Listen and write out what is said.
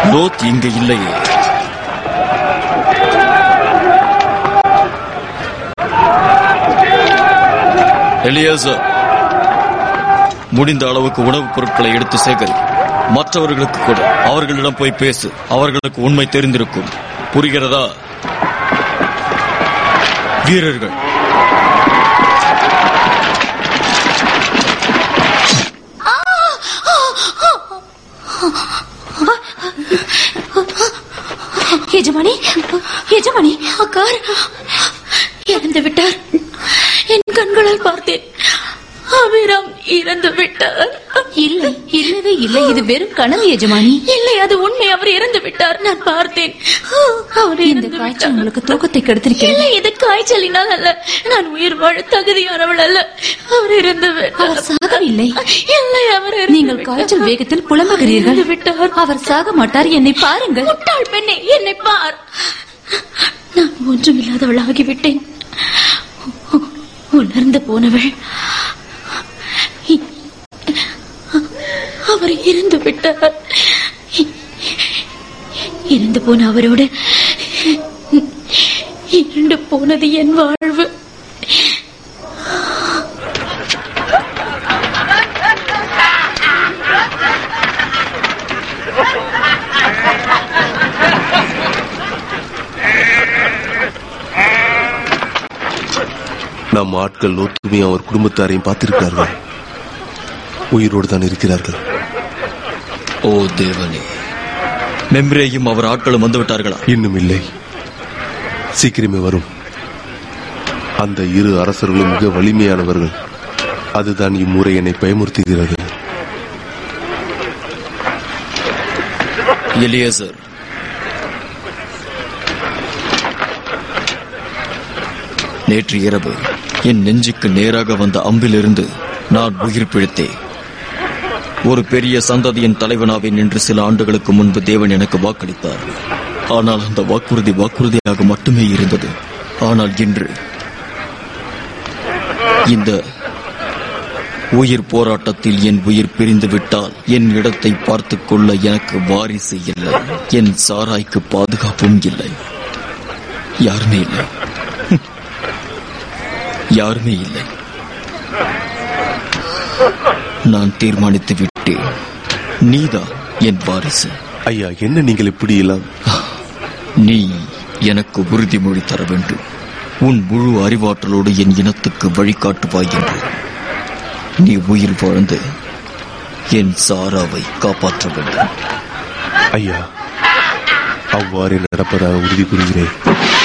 லோத் இங்கு இல்லையே எலியாசர் முடிந்த அளவுக்கு உணவுப் பொருட்களை எடுத்து சேகரி மற்றவர்களுக்கு கொடு அவர்களிடம் போய் பேசு அவர்களுக்கு உண்மை தெரிந்திருக்கும் புரிகிறதா வீரர்கள் எஜமானி எஜமானி அக்கார் இறந்து விட்டார் என் கண்களால் பார்த்தேன் அபிராம் இறந்து விட்டார் இல்லை இல்லவே இல்லை இது வெறும் கனவு எஜமானி இல்லை அது உண்மை அவர் இறந்து விட்டார் நான் பார்த்தேன் அவர் இந்த இறந்து காய்ச்சல் விட்டார். உங்களுக்கு தூக்கத்தை கெடுத்திருக்கிறது இல்லை இது காய்ச்சலினால் அல்ல நான் உயிர் வாழ தகுதியானவள் அல்ல அவர் இறந்து விட்டார் அவர் சாகவில்லை இல்லை அவர் இறந்து நீங்கள் விட்டார். காய்ச்சல் வேகத்தில் புலம்புகிறீர்கள் இறந்து விட்டார் அவர் சாக மாட்டார் என்னை பாருங்கள் முட்டாள் பெண்ணே என்னை பார் நான் ஒன்றுமில்லாதவள் ஆகிவிட்டேன் உ- உணர்ந்து போனவள் இ- அவர் இறந்து விட்டார் இ- இறந்து போன அவரோடு இருண்டு போனது என் வாழ்வு நம் ஆட்கள் லோத்துமையும் அவர் குடும்பத்தாரையும் பார்த்திருக்கிறார்கள் உயிரோடு தான் இருக்கிறார்கள் ஓ தேவனே மெம்ரேயும் அவர் ஆட்களும் வந்து விட்டார்களா இன்னும் இல்லை சீக்கிரமே வரும் அந்த இரு அரசர்களும் மிக வலிமையானவர்கள் அதுதான் இம்முறை என்னை பயமுறுத்துகிறது எலியேசர் நேற்று இரவு என் நெஞ்சுக்கு நேராக வந்த அம்பிலிருந்து நான் உயிர் பிழைத்தேன் ஒரு பெரிய சந்ததியின் தலைவனாவேன் என்று சில ஆண்டுகளுக்கு முன்பு தேவன் எனக்கு வாக்களித்தார் ஆனால் அந்த வாக்குறுதி வாக்குறுதியாக மட்டுமே இருந்தது ஆனால் இன்று இந்த உயிர் போராட்டத்தில் என் உயிர் பிரிந்து விட்டால் என் இடத்தை பார்த்துக் கொள்ள எனக்கு வாரிசு இல்லை என் சாராய்க்கு பாதுகாப்பும் இல்லை யாருமே இல்லை யாருமே இல்லை நான் தீர்மானித்து விட்டேன் நீதான் என் வாரிசு ஐயா என்ன நீங்கள் இப்படி எல்லாம் நீ எனக்கு உறுதிமொழி தர வேண்டும் உன் முழு அறிவாற்றலோடு என் இனத்துக்கு வழிகாட்டுவாய் என்று நீ உயிர் வாழ்ந்து என் சாராவை காப்பாற்ற வேண்டும் ஐயா அவ்வாறே நடப்பதாக உறுதி கூறுகிறேன்